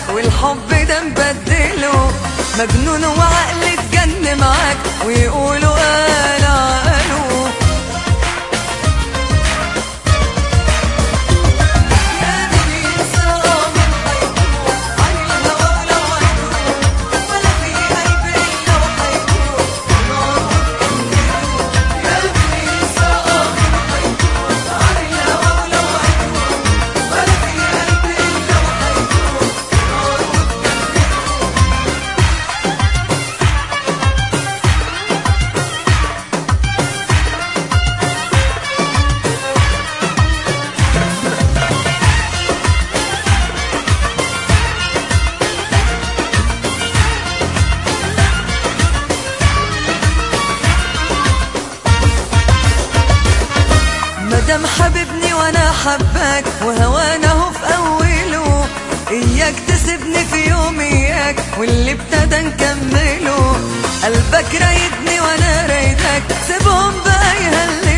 والحب ده مبدله مجنون وعقل اتجن معاك ويقولوا قالوا قالوا يا دنيا صعب هيكون عن الهوى لو هيكون ولا في قلبي لو هيكون يا دنيا صعب هيكون عن الهوى لو هيكون ولا في قلبي لو هيكون مدام حبيبني وانا حباك وهوانا هو في اوله اياك تسيبني في يوم اياك واللي ابتدى نكمله قلبك رايدني وانا رايدك سيبهم بقى يهللوا